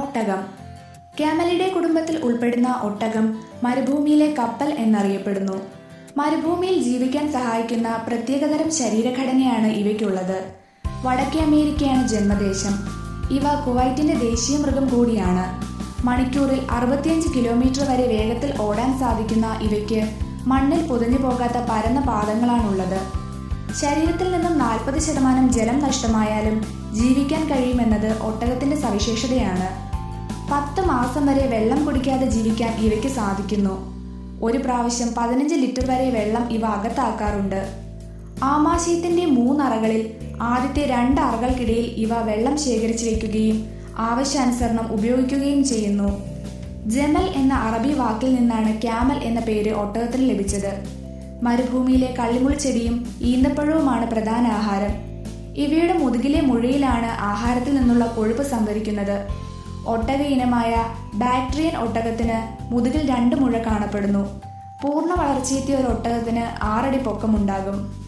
ഒട്ടകം ക്യാമലിഡെ കുടുംബത്തിൽ ഉൾപ്പെടുന്ന ഒട്ടകം മരുഭൂമിയിലെ കപ്പൽ എന്നറിയപ്പെടുന്നു മരുഭൂമിയിൽ ജീവിക്കാൻ സഹായിക്കുന്ന പ്രത്യേകതരം ശരീരഘടനയാണ് ഇവയ്ക്കുള്ളത് വടക്കേ അമേരിക്കയാണ് ജന്മദേശം ഇവ കുവൈറ്റിന്റെ ദേശീയ മൃഗം കൂടിയാണ് മണിക്കൂറിൽ അറുപത്തിയഞ്ച് കിലോമീറ്റർ വരെ വേഗത്തിൽ ഓടാൻ സാധിക്കുന്ന ഇവയ്ക്ക് മണ്ണിൽ പുതഞ്ഞു പോകാത്ത പരന്ന പാദങ്ങളാണുള്ളത് ശരീരത്തിൽ നിന്നും നാൽപ്പത് ശതമാനം ജലം നഷ്ടമായാലും ജീവിക്കാൻ കഴിയുമെന്നത് ഒട്ടകത്തിന്റെ സവിശേഷതയാണ് പത്ത് മാസം വരെ വെള്ളം കുടിക്കാതെ ജീവിക്കാൻ ഇവയ്ക്ക് സാധിക്കുന്നു ഒരു പ്രാവശ്യം പതിനഞ്ച് ലിറ്റർ വരെ വെള്ളം ഇവ അകത്താക്കാറുണ്ട് ആമാശയത്തിന്റെ മൂന്നറകളിൽ ആദ്യത്തെ രണ്ട് അറകൾക്കിടയിൽ ഇവ വെള്ളം ശേഖരിച്ചു വെക്കുകയും ആവശ്യാനുസരണം ഉപയോഗിക്കുകയും ചെയ്യുന്നു ജമൽ എന്ന അറബി വാക്കിൽ നിന്നാണ് ക്യാമൽ എന്ന പേര് ഒട്ടകത്തിന് ലഭിച്ചത് മരുഭൂമിയിലെ കള്ളിമുൾച്ചെടിയും ഈന്തപ്പഴവുമാണ് പ്രധാന ആഹാരം ഇവയുടെ മുതുകിലെ മുഴയിലാണ് ആഹാരത്തിൽ നിന്നുള്ള കൊഴുപ്പ് സംഭരിക്കുന്നത് ഒട്ടക ഇനമായ ബാക്ട്രിയൻ ഒട്ടകത്തിന് മുതുകിൽ രണ്ട് മുഴ കാണപ്പെടുന്നു പൂർണ്ണ വളർച്ചയെത്തിയ ഒരു ഒട്ടകത്തിന് ആറടി പൊക്കമുണ്ടാകും